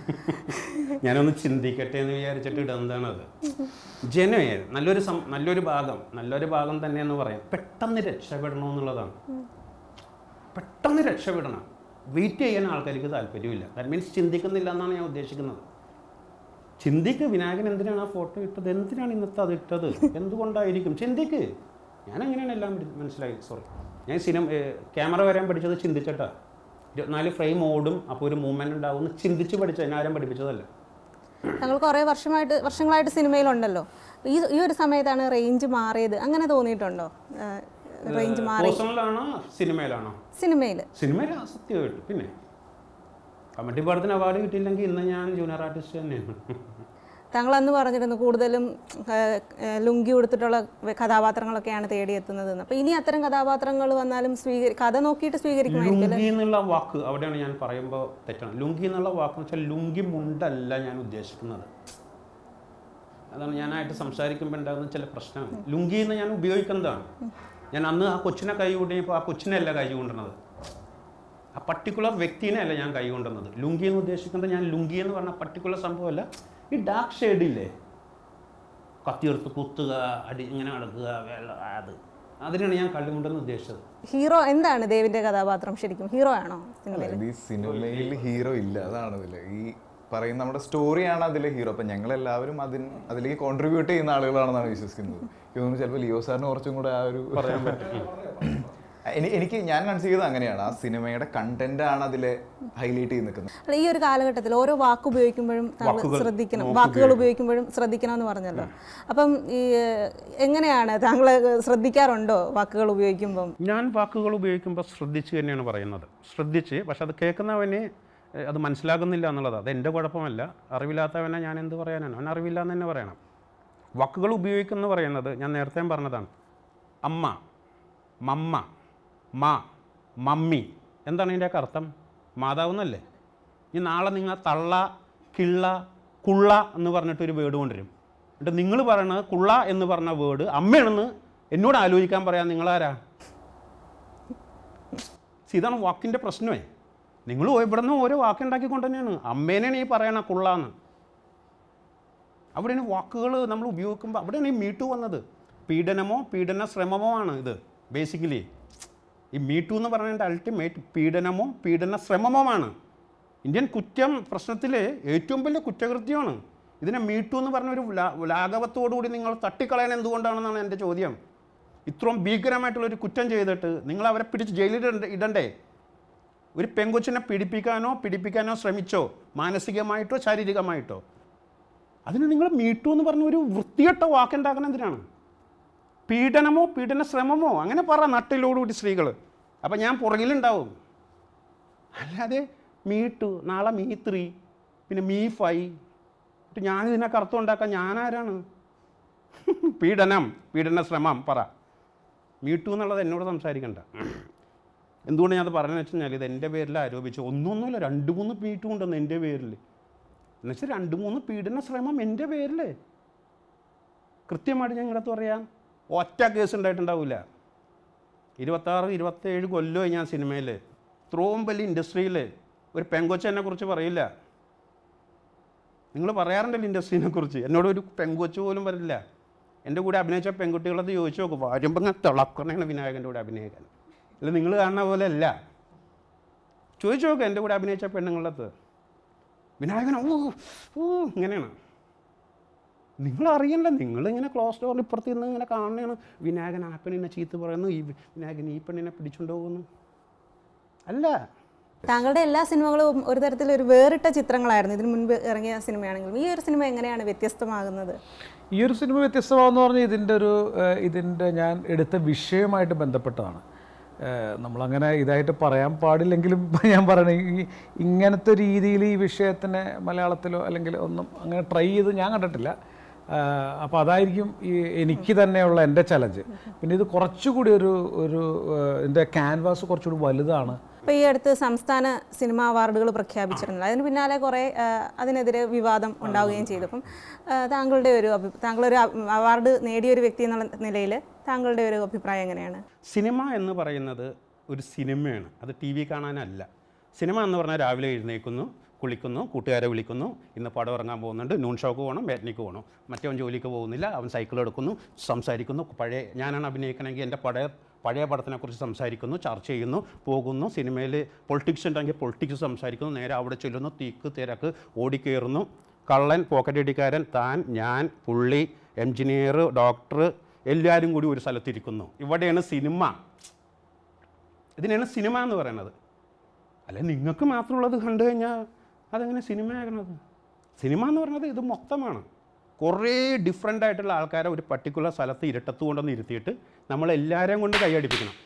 Speaker 2: ഞാനൊന്ന് ചിന്തിക്കട്ടെ എന്ന് വിചാരിച്ചിട്ട് ഇടുന്നതാണത് ജനമേ നല്ലൊരു സം നല്ലൊരു ഭാഗം നല്ലൊരു ഭാഗം തന്നെ എന്ന് പറയാം പെട്ടെന്ന് രക്ഷപ്പെടണമെന്നുള്ളതാണ് പെട്ടെന്ന് രക്ഷപ്പെടണം വെയിറ്റ് ചെയ്യാൻ ആൾക്കാർക്ക് താല്പര്യമില്ല ദാറ്റ് മീൻസ് ചിന്തിക്കുന്നില്ല എന്നാണ് ഞാൻ ഉദ്ദേശിക്കുന്നത് ചിന്തിക്ക് വിനായകൻ എന്തിനാണ് ആ ഫോട്ടോ ഇട്ടത് എന്തിനാണ് ഇന്നത്തെ അത് ഇട്ടത് എന്തുകൊണ്ടായിരിക്കും ചിന്തിക്ക് ഞാൻ അങ്ങനെയാണ് എല്ലാം പിടി- മനസ്സിലായി സോറി ഞാൻ സിനിമ ക്യാമറ വരാൻ പഠിച്ചത് ചിന്തിച്ചിട്ടാ ഇരുപത്തിനാല് ഫ്രെയിം ഓടും അപ്പോൾ ഒരു മൂവ്മെൻറ്റ് ഉണ്ടാവും എന്ന് ചിന്തിച്ച് പഠിച്ചത് എന്നെ ആരും പഠിപ്പിച്ചതല്ല
Speaker 1: താങ്കൾ കുറേ വർഷമായിട്ട് വർഷങ്ങളായിട്ട് സിനിമയിലുണ്ടല്ലോ ഈ ഈ ഒരു സമയത്താണ് റേഞ്ച് മാറിയത് അങ്ങനെ തോന്നിയിട്ടുണ്ടോ റേഞ്ച് മാറി
Speaker 2: പേഴ്സണലാണോ സിനിമയിലാണോ
Speaker 1: സിനിമയിൽ
Speaker 2: സിനിമയിൽ സത്യമായിട്ട് പിന്നെ കമറ്റി പടത്തിന് അവാർഡ് കിട്ടിയില്ലെങ്കിൽ ഇന്ന് ഞാൻ ജൂനിയർ ആർട്ടിസ്റ്റ് തന്നെയാണ്
Speaker 1: താങ്കൾ അന്ന് പറഞ്ഞിരുന്നു കൂടുതലും ആ, ആ, ലുങ്കി ഉടുത്തിട്ടുള്ള വ- കഥാപാത്രങ്ങളൊക്കെയാണ് തേടിയെത്തുന്നത് അപ്പോൾ ഇനി അത്തരം കഥാപാത്രങ്ങൾ വന്നാലും സ്വീകരി കഥ നോക്കിയിട്ട് സ്വീകരിക്കുമായിരിക്കും
Speaker 2: ലുങ്കി എന്നുള്ള വാക്ക് അവിടെയാണ് ഞാൻ പറയുമ്പോൾ തെറ്റാണ് ലുങ്കി എന്നുള്ള വാക്ക് എന്ന് വെച്ചാൽ ലുങ്കി മുണ്ടല്ല ഞാൻ ഉദ്ദേശിക്കുന്നത് അതാണ് ഞാനായിട്ട് സംസാരിക്കുമ്പോൾ ഉണ്ടാകുന്ന ചില പ്രശ്നമാണ് ലുങ്കി എന്ന് ഞാൻ ഉപയോഗിക്കുന്നതാണ് ഞാൻ അന്ന് ആ കൊച്ചിനെ കൈ കൂട്ടിയപ്പോൾ ആ കൊച്ചിനെയല്ല കൈ കൊണ്ടുവന്നത് ആ പർട്ടിക്കുലർ വ്യക്തിനെ അല്ല ഞാൻ കൈ കൊണ്ടുവന്നത് ലുങ്കി എന്ന് ഉദ്ദേശിക്കുന്നത് ഞാൻ ലുങ്കി എന്ന് പറഞ്ഞ പർട്ടിക്കുലർ സംഭവമല്ല ഈ ഡാർക്ക് ഷെയ്ഡില്ലേ കത്തിയെടുത്ത് കുത്തുക അടി ഇങ്ങനെ നടക്കുക വെള്ള അത് അതിനാണ് ഞാൻ കള്ളുകൊണ്ടെന്ന് ഉദ്ദേശിച്ചത്
Speaker 1: ഹീറോ എന്താണ് ദേവിന്റെ കഥാപാത്രം ശരിക്കും ഹീറോ ആണോ സിനിമയിൽ
Speaker 4: അതായത് ഈ സിനിമയിൽ ഹീറോ ഇല്ല അതാണ് ഇതിൽ ഈ പറയുന്ന നമ്മുടെ സ്റ്റോറിയാണ് അതിലെ ഹീറോ അപ്പം ഞങ്ങളെല്ലാവരും അതിന് അതിലേക്ക് കോൺട്രിബ്യൂട്ട് ചെയ്യുന്ന ആളുകളാണെന്നാണ് വിശ്വസിക്കുന്നത് എനിക്ക് തോന്നുന്നു ചിലപ്പോൾ ലിയോ സാറിന് കുറച്ചും കൂടെ ആ ഒരു പറയാൻ പറ്റും എനിക്ക് ഞാൻ കൺസീവ് ചെയ്തത് അങ്ങനെയാണ് ആ സിനിമയുടെ കണ്ടന്റ് ആണ് അതിലെ ഹൈലൈറ്റ് ചെയ്ത് നിൽക്കുന്നത്
Speaker 1: അല്ല, ഈ ഒരു കാലഘട്ടത്തിൽ ഓരോ വാക്ക് ഉപയോഗിക്കുമ്പോഴും താങ്കൾ
Speaker 2: വാക്കുകൾ
Speaker 1: ശ്രദ്ധിക്കണം
Speaker 2: നോക്കി
Speaker 1: വാക്കുകൾ ഉപയോഗിക്കുമ്പോഴും ശ്രദ്ധിക്കണം എന്ന് പറഞ്ഞല്ലോ അപ്പം ഈ ഏഹ്, എങ്ങനെയാണ് താങ്കൾ ശ്രദ്ധിക്കാറുണ്ടോ വാക്കുകൾ ഉപയോഗിക്കുമ്പം
Speaker 2: ഞാൻ വാക്കുകൾ ഉപയോഗിക്കുമ്പോൾ ശ്രദ്ധിച്ച് തന്നെയാണ് പറയുന്നത് ശ്രദ്ധിച്ച് പക്ഷെ അത് കേൾക്കുന്നവന് ഏഹ്, അത് മനസ്സിലാകുന്നില്ല എന്നുള്ളത് അത് എൻ്റെ കുഴപ്പമല്ല അറിവില്ലാത്തവനെ ഞാൻ എന്ത് പറയാനാണ് അവൻ അറിവില്ല എന്ന് തന്നെ പറയണം വാക്കുകൾ ഉപയോഗിക്കുന്ന പറയുന്നത് ഞാൻ നേരത്തെ പറഞ്ഞതാണ് അമ്മ മമ്മ മാ മമ്മി എന്താണ് ഇതിൻ്റെയൊക്കെ അർത്ഥം മാതാവ് എന്നല്ലേ ഈ നാളെ നിങ്ങൾ തള്ള കിള്ള കുള്ള എന്ന് പറഞ്ഞിട്ടൊരു വേർഡ് കൊണ്ടുവരും എന്നിട്ട് നിങ്ങൾ പറയണത് കുള്ള എന്ന് പറഞ്ഞ വേർഡ് അമ്മയാണെന്ന് എന്നോട് ആലോചിക്കാൻ പറയാൻ നിങ്ങളാരാ See, ഇതാണ് വാക്കിൻ്റെ പ്രശ്നമേ നിങ്ങൾ ഇവിടെ നിന്ന് ഓരോ വാക്കുണ്ടാക്കിക്കൊണ്ട് തന്നെയാണ് അമ്മേനെയാണ് ഈ പറയണ കുള്ളാന്ന് അവിടെയാണ് വാക്കുകൾ നമ്മൾ ഉപയോഗിക്കുമ്പോൾ അവിടെയാണ് ഈ മീട്ടു വന്നത് പീഡനമോ പീഡന ശ്രമമോ ആണ് ഇത് ബേസിക്കലി ഈ മീട്ടു എന്ന് പറയുന്നത് അൾട്ടിമേറ്റ് പീഡനമോ പീഡന ശ്രമമോ ഇന്ത്യൻ കുറ്റം പ്രശ്നത്തിലെ ഏറ്റവും വലിയ കുറ്റകൃത്യമാണ് ഇതിനെ മീട്ടു എന്ന് പറഞ്ഞ ഒരു ലാ- ലാഘവത്തോടുകൂടി നിങ്ങൾ തട്ടിക്കളയാൻ എന്തുകൊണ്ടാണെന്നാണ് എൻ്റെ ചോദ്യം ഇത്രയും ഭീകരമായിട്ടുള്ളൊരു കുറ്റം ചെയ്തിട്ട് നിങ്ങൾ അവരെ പിടിച്ച് ജയിലിൽ ഇടണ്ട- ഇടണ്ടേ ഒരു പെങ്കൊച്ചിനെ പീഡിപ്പിക്കാനോ പീഡിപ്പിക്കാനോ ശ്രമിച്ചോ മാനസികമായിട്ടോ ശാരീരികമായിട്ടോ അതിന് നിങ്ങൾ മീട്ടു എന്ന് പറഞ്ഞ ഒരു വൃത്തികെട്ട വാക്കുണ്ടാക്കണം എന്തിനാണ് പീഡനമോ പീഡന ശ്രമമോ അങ്ങനെ പറ നട്ടിലോടുകൂടി സ്ത്രീകൾ അപ്പം ഞാൻ പുറകിലുണ്ടാവും അല്ലാതെ മീട്ടു നാളെ മീ ത്രീ പിന്നെ മീ ഫൈവ് എന്നിട്ട് ഞാനിതിനൊക്കെ അർത്ഥം ഉണ്ടാക്കാൻ ഞാനാരാണ് പീഡനം പീഡന ശ്രമം പറ മീട്ടു എന്നുള്ളത് എന്നോട് സംസാരിക്കണ്ട എന്തുകൊണ്ട് ഞാനത് പറഞ്ഞതെന്ന് വെച്ച് കഴിഞ്ഞാൽ ഇത് എൻ്റെ പേരിൽ ആരോപിച്ചു ഒന്നൊന്നുമില്ല രണ്ട് മൂന്ന് മീറ്റും ഉണ്ടെന്ന് എൻ്റെ പേരിൽ എന്നുവെച്ചാൽ രണ്ട് മൂന്ന് പീഡന ശ്രമം എൻ്റെ പേരിൽ കൃത്യമായിട്ട് ഞങ്ങളുടെ അടുത്ത് പറയാം ഒറ്റ കേസ് ഉണ്ടായിട്ടുണ്ടാവില്ല ഇരുപത്താറ് ഇരുപത്തേഴ് കൊല്ലമായി ഞാൻ സിനിമയിൽ ഇത്രയും വലിയ ഇൻഡസ്ട്രിയിൽ ഒരു പെങ്കൊച്ചെന്നെ കുറിച്ച് പറയില്ല നിങ്ങൾ പറയാറുണ്ടല്ലോ ഇൻഡസ്ട്രീനെ കുറിച്ച് എന്നോട് ഒരു പെങ്കൊച്ച് പോലും വരില്ല എൻ്റെ കൂടെ അഭിനയിച്ച പെൺകുട്ടികളത് ചോദിച്ചു നോക്കും വരുമ്പോൾ ഇങ്ങനെ തിളക്കണേണ് വിനായകൻ്റെ കൂടെ അഭിനയിക്കാൻ അല്ല നിങ്ങൾ കാണുന്ന പോലെ അല്ല ചോദിച്ചു നോക്കുക എൻ്റെ കൂടെ അഭിനയിച്ച പെണ്ണുങ്ങളത് വിനായകൻ ഓ ഓ ഇങ്ങനെയാണ് നിങ്ങൾ അറിയണ്ട നിങ്ങളിങ്ങനെ ക്ലോസ് ഡോറിൽ ഇപ്പുറത്ത് നിന്ന് ഇങ്ങനെ കാണുന്നതാണ് വിനായകൻ ആ പെണ്ണിനെ ചീത്ത പറയുന്നു ഈ വിനായകൻ ഈ പെണ്ണിനെ പിടിച്ചുകൊണ്ട് പോകുന്നു അല്ല
Speaker 1: താങ്കളുടെ എല്ലാ സിനിമകളും ഒരു തരത്തിൽ ഒരു വേറിട്ട ചിത്രങ്ങളായിരുന്നു ഇതിനു മുൻപ് ഇറങ്ങിയ സിനിമയാണെങ്കിലും ഈ ഒരു സിനിമ എങ്ങനെയാണ് വ്യത്യസ്തമാകുന്നത്
Speaker 3: ഈ ഒരു സിനിമ വ്യത്യസ്തമാണെന്ന് പറഞ്ഞാൽ ഇതിൻ്റെ ഒരു ഏഹ്, ഇതിൻ്റെ ഞാൻ എടുത്ത വിഷയമായിട്ട് ബന്ധപ്പെട്ടതാണ് ഏഹ്, നമ്മളങ്ങനെ ഇതായിട്ട് പറയാൻ പാടില്ലെങ്കിലും ഞാൻ പറയണേ ഈ ഇങ്ങനത്തെ രീതിയിൽ ഈ വിഷയത്തിനെ മലയാളത്തിലോ അല്ലെങ്കിൽ ഒന്നും അങ്ങനെ ട്രൈ ചെയ്ത് ഞാൻ കണ്ടിട്ടില്ല അപ്പോൾ അതായിരിക്കും ഈ എനിക്ക് തന്നെയുള്ള എൻ്റെ ചലഞ്ച് പിന്നെ ഇത് കുറച്ചുകൂടി ഒരു ഒരു ഏഹ്, ഇതിൻ്റെ ക്യാൻവാസ് കുറച്ചുകൂടി വലുതാണ്
Speaker 1: ഇപ്പോൾ ഈ അടുത്ത് സംസ്ഥാന സിനിമാ അവാർഡുകൾ പ്രഖ്യാപിച്ചിരുന്നില്ല അതിന് പിന്നാലെ കുറേ ആ, അതിനെതിരെ വിവാദം ഉണ്ടാവുകയും ചെയ്തു അപ്പം ആ, താങ്കളുടെ ഒരു അഭി താങ്കളൊരു അ- അവാർഡ് നേടിയ ഒരു വ്യക്തി എന്നുള്ള നിലയിൽ താങ്കളുടെ ഒരു അഭിപ്രായം എങ്ങനെയാണ്
Speaker 2: സിനിമ എന്ന് പറയുന്നത് ഒരു സിനിമയാണ് അത് ടി വി കാണാനല്ല സിനിമ എന്ന് പറഞ്ഞാൽ രാവിലെ എഴുന്നേൽക്കുന്നു കുളിക്കുന്നു കൂട്ടുകാരെ വിളിക്കുന്നു ഇന്ന് പടം ഇറങ്ങാൻ പോകുന്നുണ്ട് നൂൺ ഷോക്ക് പോകണം മാറ്റിനിക്ക് പോകണം മറ്റവൻ ജോലിക്ക് പോകുന്നില്ല അവൻ സൈക്കിൾ എടുക്കുന്നു സംസാരിക്കുന്നു പഴയ ഞാനാണ് അഭിനയിക്കണമെങ്കിൽ എൻ്റെ പഴയ പഴയ പടത്തിനെക്കുറിച്ച് സംസാരിക്കുന്നു ചർച്ച ചെയ്യുന്നു പോകുന്നു സിനിമയിൽ പൊളിറ്റിക്സ് ഉണ്ടെങ്കിൽ പൊളിറ്റിക്സ് സംസാരിക്കുന്നു നേരെ അവിടെ ചെല്ലുന്നു തീക്ക് തിരക്ക് ഓടിക്കയറുന്നു കള്ളൻ പോക്കറ്റടിക്കാരൻ താൻ ഞാൻ പുള്ളി എൻജിനീയർ ഡോക്ടർ എല്ലാവരും കൂടി ഒരു സ്ഥലത്തിരിക്കുന്നു ഇവിടെയാണ് സിനിമ ഇതിനാണ് സിനിമ എന്ന് പറയുന്നത് അല്ലെ നിങ്ങൾക്ക് മാത്രമുള്ളത് കണ്ടു കഴിഞ്ഞാൽ അതെങ്ങനെ സിനിമ ആകണത് സിനിമ എന്ന് പറയുന്നത് ഇത് മൊത്തമാണ് കുറേ ഡിഫറെൻ്റ് ആയിട്ടുള്ള ആൾക്കാരെ ഒരു പർട്ടിക്കുലർ സ്ഥലത്ത് ഇരട്ടത്ത് കൊണ്ടൊന്ന് ഇരുത്തിയിട്ട് നമ്മളെല്ലാവരെയും കൊണ്ട് കൈയടിപ്പിക്കണം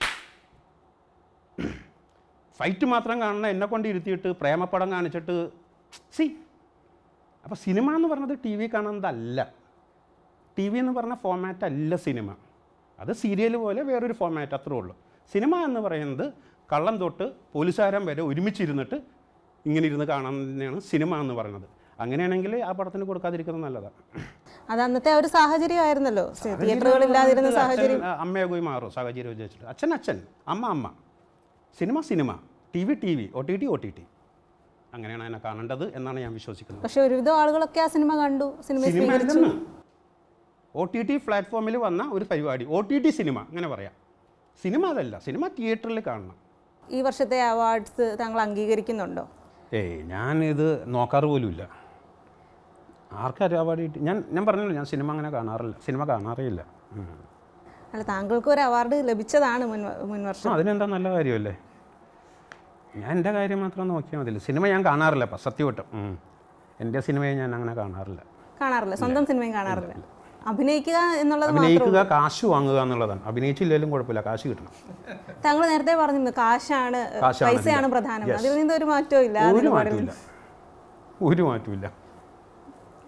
Speaker 2: ഫൈറ്റ് മാത്രം കാണുന്ന എന്നെ കൊണ്ട് ഇരുത്തിയിട്ട് പ്രേമപ്പടം കാണിച്ചിട്ട് സി അപ്പോൾ സിനിമ എന്ന് പറയുന്നത് ടി വി കാണുന്നതല്ല ടി വി എന്ന് പറഞ്ഞ ഫോമാറ്റ് അല്ല സിനിമ അത് സീരിയൽ പോലെ വേറൊരു ഫോമാറ്റ് അത്രേ ഉള്ളൂ സിനിമ എന്ന് പറയുന്നത് കള്ളം തൊട്ട് പോലീസുകാരൻ വരെ ഒരുമിച്ചിരുന്നിട്ട് ഇങ്ങനെ ഇരുന്ന് കാണുന്നതിനാണ് സിനിമ എന്ന് പറയുന്നത് അങ്ങനെയാണെങ്കിൽ ആ പടത്തിന് കൊടുക്കാതിരിക്കുന്നത് നല്ലതാണ്
Speaker 1: അത് അന്നത്തെ ആ ഒരു സാഹചര്യമായിരുന്നല്ലോ തിയേറ്ററുകൾ ഇല്ലാതിരുന്ന സാഹചര്യം
Speaker 2: അച്ഛൻ അമ്മയെ പോയി മാറും സാഹചര്യം വിചാരിച്ചിട്ട് അച്ഛൻ അച്ഛൻ അമ്മ അമ്മ cinema cinema T V T V O T T O T T അങ്ങനെയാണ് അതിനെ കാണേണ്ടത് എന്നാണ് ഞാൻ വിശ്വസിക്കുന്നത്
Speaker 1: പക്ഷെ ഒരുവിധം ആളുകളൊക്കെ ആ സിനിമ കണ്ടു സിനിമ
Speaker 2: സിനിമ
Speaker 1: സ്വീകരിച്ചു
Speaker 2: അല്ലെന്ന് ഒ ടി ടി പ്ലാറ്റ്ഫോമിൽ വന്ന ഒരു പരിപാടി ഒ ടി ടി സിനിമ അങ്ങനെ പറയാം സിനിമ അതല്ല സിനിമ തിയേറ്ററിൽ കാണണം
Speaker 1: ഈ വർഷത്തെ അവാർഡ്സ് താങ്കൾ അംഗീകരിക്കുന്നുണ്ടോ
Speaker 2: ഏയ് ഞാനിത് നോക്കാറ് പോലുമില്ല ആർക്കാരും അവാർഡ് കിട്ടി ഞാൻ ഞാൻ പറഞ്ഞല്ലോ ഞാൻ സിനിമ അങ്ങനെ കാണാറില്ല സിനിമ കാണാറേ ഇല്ല ഉം.
Speaker 1: അല്ല താങ്കൾക്ക് ഒരു അവാർഡ് ലഭിച്ചതാണ് മുൻ മുൻ
Speaker 2: ആ
Speaker 1: വർഷം
Speaker 2: അതിനെന്താ നല്ല കാര്യമല്ലേ ഞാൻ എൻ്റെ കാര്യം മാത്രം നോക്കിയാൽ മതിയല്ലോ സിനിമ ഞാൻ കാണാറില്ല അപ്പം സത്യവട്ടം ഉം. എൻ്റെ സിനിമയെ ഞാൻ അങ്ങനെ കാണാറില്ല
Speaker 1: കാണാറില്ല സ്വന്തം സിനിമയും കാണാറില്ല അഭിനയിക്കുക എന്നുള്ളത് മാത്രം
Speaker 2: അഭിനയിക്കുക കാശ് വാങ്ങുക എന്നുള്ളതാണ് അഭിനയിച്ചില്ലെങ്കിലും കുഴപ്പമില്ല കാശ് കിട്ടണം
Speaker 1: താങ്കൾ നേരത്തെ പറഞ്ഞിരുന്നു കാശാണ്
Speaker 2: കാശാണ്
Speaker 1: പൈസയാണ്
Speaker 2: എല്ലാം.
Speaker 1: പ്രധാനം
Speaker 2: Yes.
Speaker 1: അതിൽ നിന്ന് ഒരു മാറ്റവും ഇല്ല ആ
Speaker 2: ഒരു
Speaker 1: നിലപാടിൽ.
Speaker 2: മാറ്റമില്ല ഒരു മാറ്റമില്ല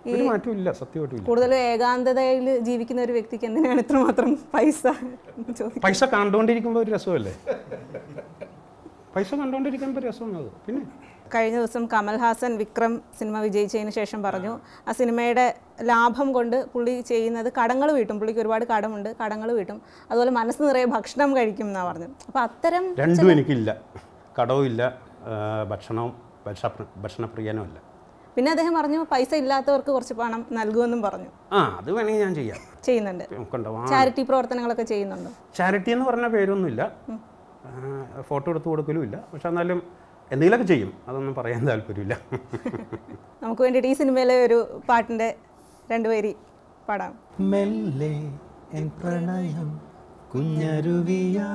Speaker 2: ഒരു മാറ്റവും ഇല്ല സത്യമായിട്ടും ഇല്ല
Speaker 1: കൂടുതലും ഏകാന്തതയിൽ ജീവിക്കുന്ന ഒരു വ്യക്തിക്ക് എന്തിനാണ് ഇത്രമാത്രം പൈസ എന്ന് ചോദിക്കും
Speaker 2: പൈസ കണ്ടുകൊണ്ടിരിക്കുമ്പോൾ ഒരു രസമല്ലേ പൈസ കണ്ടുകൊണ്ടിരിക്കുമ്പോൾ രസമാണ് അത് പിന്നെ
Speaker 1: കഴിഞ്ഞ ദിവസം കമൽഹാസൻ വിക്രം സിനിമ വിജയിച്ചതിന് ശേഷം പറഞ്ഞു ആ സിനിമയുടെ ലാഭം കൊണ്ട് പുള്ളി ചെയ്യുന്നത് കടങ്ങൾ വീട്ടും പുള്ളിക്ക് ഒരുപാട് കടമുണ്ട് കടങ്ങൾ വീട്ടും അതുപോലെ മനസ്സ് നിറയെ ഭക്ഷണം കഴിക്കും എന്നാണ് പറഞ്ഞത് അപ്പോൾ അത്തരം
Speaker 2: രണ്ടും എനിക്കില്ല കടവും ഇല്ല ആ, ഭക്ഷണവും ഭക്ഷ ഭക്ഷണപ്രിയനും അല്ല
Speaker 1: പിന്നെ അദ്ദേഹം പറഞ്ഞു പൈസ ഇല്ലാത്തവർക്ക് കുറച്ച് പണം നൽകുമെന്നും പറഞ്ഞു
Speaker 2: ആ അത് വേണമെങ്കിൽ ഞാൻ ചെയ്യാം
Speaker 1: ചെയ്യുന്നുണ്ട്
Speaker 2: നമുക്കുണ്ടാവും
Speaker 1: ചാരിറ്റി പ്രവർത്തനങ്ങളൊക്കെ ചെയ്യുന്നുണ്ടോ
Speaker 2: ചാരിറ്റി എന്ന് പറഞ്ഞ പേരൊന്നുമില്ല ഫോട്ടോ എടുത്ത് കൊടുക്കലും ഇല്ല പക്ഷെ എന്നാലും എന്തെങ്കിലുമൊക്കെ ചെയ്യും അതൊന്നും പറയാൻ താല്പര്യമില്ല
Speaker 1: നമുക്ക് വേണ്ടിയിട്ട് ഈ സിനിമയിലെ ഒരു പാട്ടിൻ്റെ രണ്ടുപേരി പാടാം
Speaker 5: മെല്ലെ എൻ പ്രണയം കുഞ്ഞരുവിയാ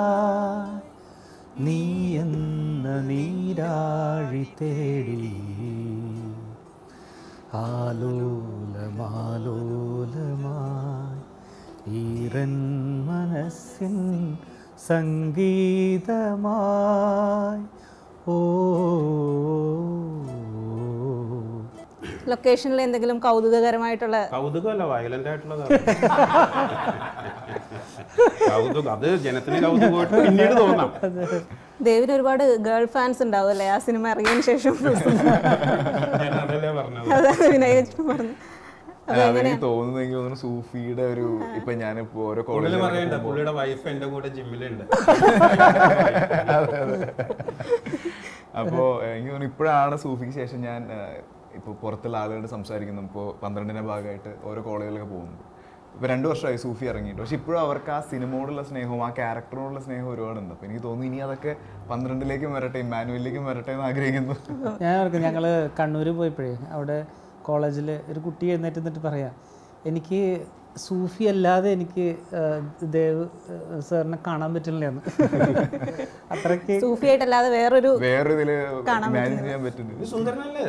Speaker 5: നീ എന്ന നീരാഴി തേടി ആലോലമാലോലമായി ഈറൻ മനസ്സിൻ സംഗീതമായി ഓ
Speaker 1: ലൊക്കേഷനിൽ എന്തെങ്കിലും കൗതുകകരമായിട്ടുള്ള
Speaker 2: കൗതുകമല്ല വയലന്റ് ആയിട്ടുള്ളതാണ് കൗതുകം അത് ജനത്തിന് കൗതുകമായിട്ട് പിന്നീട് തോന്നാം
Speaker 1: ദേവിന് ഒരുപാട് ഗേൾ ഫാൻസ് ഉണ്ടാവും അല്ലേ ആ സിനിമ ഇറങ്ങിയതിന് ശേഷം
Speaker 2: ഞാൻ അതല്ലേ പറഞ്ഞത്
Speaker 1: അതാണ് വിനയചേട്ടൻ പറഞ്ഞു
Speaker 4: അല്ല, അതെനിക്ക് തോന്നുന്നത് എനിക്ക് തോന്നുന്നു സൂഫിയുടെ ഒരു ഇപ്പൊ ഞാനിപ്പോ ഓരോ
Speaker 2: കൂടുതൽ
Speaker 4: കോളേജിൽ
Speaker 2: പറയണ്ട പുള്ളിയുടെ വൈഫ് എന്റെ കൂടെ ജിമ്മിലുണ്ട്
Speaker 4: അപ്പോൾ എനിക്ക് തോന്നുന്നു ഇപ്പോഴാണ് സൂഫിക്ക് ശേഷം ഞാൻ ഇപ്പോൾ പുറത്തുള്ള ആളുകളോട് സംസാരിക്കുന്നു ഇപ്പോൾ പന്ത്രണ്ടിൻ്റെ ഭാഗമായിട്ട് ഓരോ കോളേജിലൊക്കെ പോകുന്നു ഇപ്പോൾ രണ്ട് വർഷമായി സൂഫി ഇറങ്ങിയിട്ട് പക്ഷെ ഇപ്പോഴും അവർക്ക് ആ സിനിമയോടുള്ള സ്നേഹവും ആ ക്യാരക്ടറിനോടുള്ള സ്നേഹവും ഒരുപാടുണ്ട് അപ്പോൾ എനിക്ക് തോന്നുന്നു ഇനി അതൊക്കെ പന്ത്രണ്ടിലേക്കും വരട്ടെ ഇമ്മാനുവലിലേക്കും വരട്ടെ എന്ന് ആഗ്രഹിക്കുന്നു
Speaker 5: ഞാൻ ഓർക്കും ഞങ്ങൾ കണ്ണൂർ പോയപ്പോഴേ അവിടെ കോളേജിൽ ഒരു കുട്ടി എഴുന്നേറ്റ് നിന്നിട്ട് പറയാം എനിക്ക് സൂഫി അല്ലാതെ എനിക്ക് ആ, ദേവ് ആ, സാറിനെ കാണാൻ പറ്റില്ല എന്ന് അത്രയ്ക്ക്
Speaker 1: സൂഫിയായിട്ടല്ലാതെ വേറൊരു
Speaker 4: വേറെ ഇതിൽ ഇമാജിൻ ചെയ്യാൻ പറ്റുന്നില്ല
Speaker 2: ഇത് സുന്ദരനല്ലേ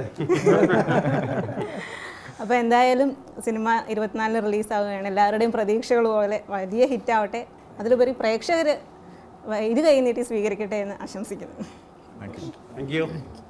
Speaker 1: അപ്പോൾ എന്തായാലും സിനിമ ഇരുപത്തിനാലിന് റിലീസാവുകയാണ് എല്ലാവരുടെയും പ്രതീക്ഷകൾ പോലെ വലിയ ഹിറ്റാവട്ടെ അതിലുപരി പ്രേക്ഷകർ ഇത് കൈ നീട്ടി സ്വീകരിക്കട്ടെ എന്ന് ആശംസിക്കുന്നു
Speaker 4: താങ്ക് യു
Speaker 2: താങ്ക് യു